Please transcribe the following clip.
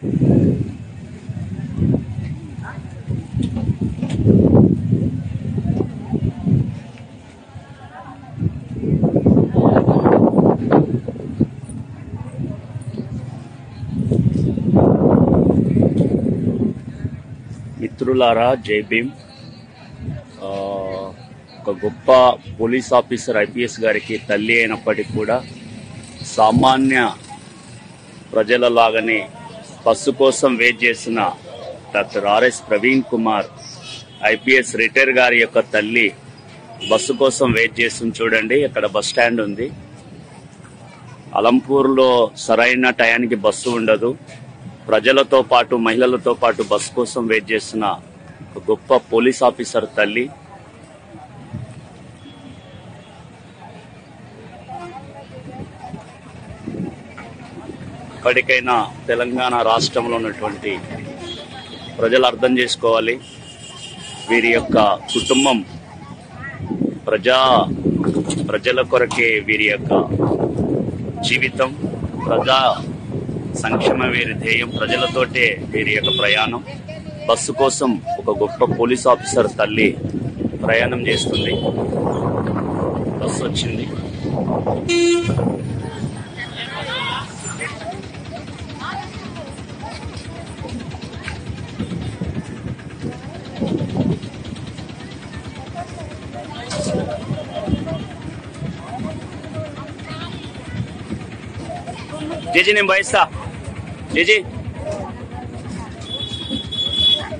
మిత్రులారా జై భీమ్ ఆ, ఒక గొప్ప పోలీస్ ఆఫీసర్ ఐపీఎస్ గారికి తల్లి అయినప్పటికీ కూడా సామాన్య ప్రజల లాగానే బస్సు కోసం వెయిట్ చేసిన doctor RS Praveen Kumar IPS retire గారి యొక్క తల్లి బస్సు కోసం వెయిట్ చేస్తుంది చూడండి ఇక్కడ బస్ స్టాండ్ ఉంది అలంపూర్లో సరైన టయానికి బస్సు ఉండదు ప్రజలతో పాటు మహిళలతో పాటు బస్సు కోసం వెయిట్ చేస్తున్న ఒక గొప్ప పోలీస్ ఆఫీసర్ తల్లి ఇప్పటికైనా తెలంగాణ రాష్ట్రంలో ఉన్నటువంటి ప్రజలు అర్థం చేసుకోవాలి వీరి యొక్క కుటుంబం ప్రజా ప్రజల కొరకే వీరి యొక్క జీవితం ప్రజా సంక్షేమ వీరి ధ్యేయం ప్రజలతోటే వీరి యొక్క ప్రయాణం బస్సు కోసం ఒక గొప్ప పోలీస్ ఆఫీసర్ తల్లి ప్రయాణం చేస్తుంది బస్సు వచ్చింది జేజీ నేను భయిస్తా జేజీ